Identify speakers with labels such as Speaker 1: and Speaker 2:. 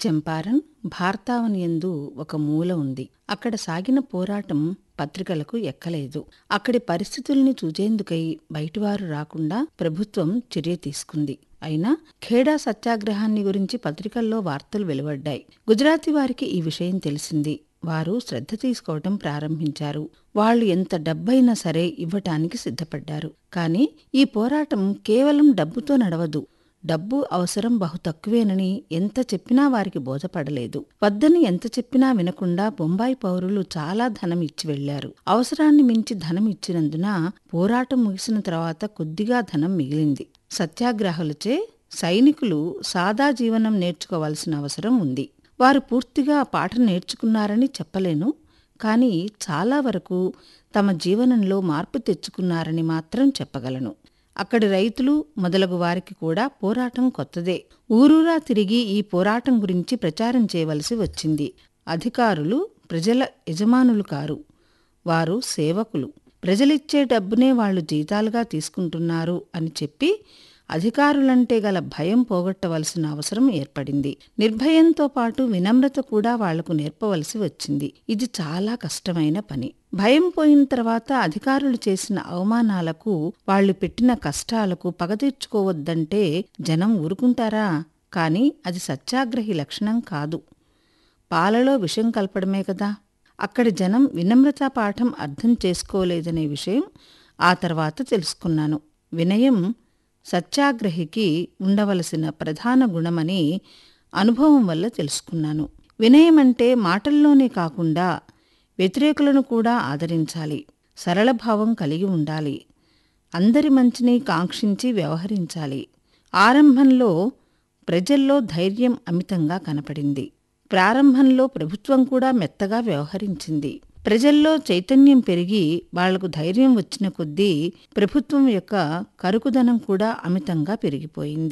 Speaker 1: చంపారన్ భారతావనియందు ఒక మూల ఉంది అక్కడ సాగిన పోరాటం పత్రికలకు ఎక్కలేదు అక్కడి పరిస్థితుల్ని చూచేందుకై బయటివారు రాకుండా ప్రభుత్వం చర్య తీసుకుంది అయినా ఖేడా సత్యాగ్రహాన్ని గురించి పత్రికల్లో వార్తలు వెలువడ్డాయి గుజరాతీ వారికి ఈ విషయం తెలిసింది వారు శ్రద్ధ తీసుకోవటం ప్రారంభించారు వాళ్ళు ఎంత డబ్బైనా సరే ఇవ్వటానికి సిద్ధపడ్డారు కానీ ఈ పోరాటం కేవలం డబ్బుతో నడవదు డబ్బు అవసరం బహు తక్కువేనని ఎంత చెప్పినా వారికి బోధపడలేదు వద్దని ఎంత చెప్పినా వినకుండా బొంబాయి పౌరులు చాలా ధనం ఇచ్చి వెళ్లారు అవసరాన్ని మించి ధనం ఇచ్చినందున పోరాటం ముగిసిన తర్వాత కొద్దిగా ధనం మిగిలింది సత్యాగ్రహులచే సైనికులు సాదా జీవనం నేర్చుకోవాల్సిన అవసరం ఉంది వారు పూర్తిగా పాఠం నేర్చుకున్నారని చెప్పలేను కానీ చాలా వరకు తమ జీవనంలో మార్పు తెచ్చుకున్నారని మాత్రం చెప్పగలను అక్కడి రైతులు మొదలగు వారికి కూడా పోరాటం కొత్తదే ఊరూరా తిరిగి ఈ పోరాటం గురించి ప్రచారం చేయవలసి వచ్చింది అధికారులు ప్రజల యజమానులు కారు వారు సేవకులు ప్రజలిచ్చే డబ్బునే వాళ్ళు జీతాలుగా తీసుకుంటున్నారు అని చెప్పి అధికారులంటే గల భయం పోగొట్టవలసిన అవసరం ఏర్పడింది నిర్భయంతో పాటు వినమ్రత కూడా వాళ్లకు నేర్పవలసి వచ్చింది ఇది చాలా కష్టమైన పని భయం పోయిన తర్వాత అధికారులు చేసిన అవమానాలకు వాళ్లు పెట్టిన కష్టాలకు పగ తీర్చుకోవద్దంటే జనం ఊరుకుంటారా కాని అది సత్యాగ్రహి లక్షణం కాదు పాలలో విషం కలపడమే కదా అక్కడి జనం వినమ్రతా పాఠం అర్థం చేసుకోలేదనే విషయం ఆ తర్వాత తెలుసుకున్నాను వినయం సత్యాగ్రహికి ఉండవలసిన ప్రధాన గుణమని అనుభవం వల్ల తెలుసుకున్నాను వినయమంటే మాటల్లోనే కాకుండా వ్యతిరేకులను కూడా ఆదరించాలి సరళభావం కలిగి ఉండాలి అందరి మంచిని కాంక్షించి వ్యవహరించాలి ఆరంభంలో ప్రజల్లో ధైర్యం అమితంగా కనపడింది ప్రారంభంలో ప్రభుత్వం కూడా మెత్తగా వ్యవహరించింది ప్రజల్లో చైతన్యం పెరిగి వాళ్లకు ధైర్యం వచ్చిన కొద్దీ ప్రభుత్వం యొక్క కరుకుదనం కూడా అమితంగా పెరిగిపోయింది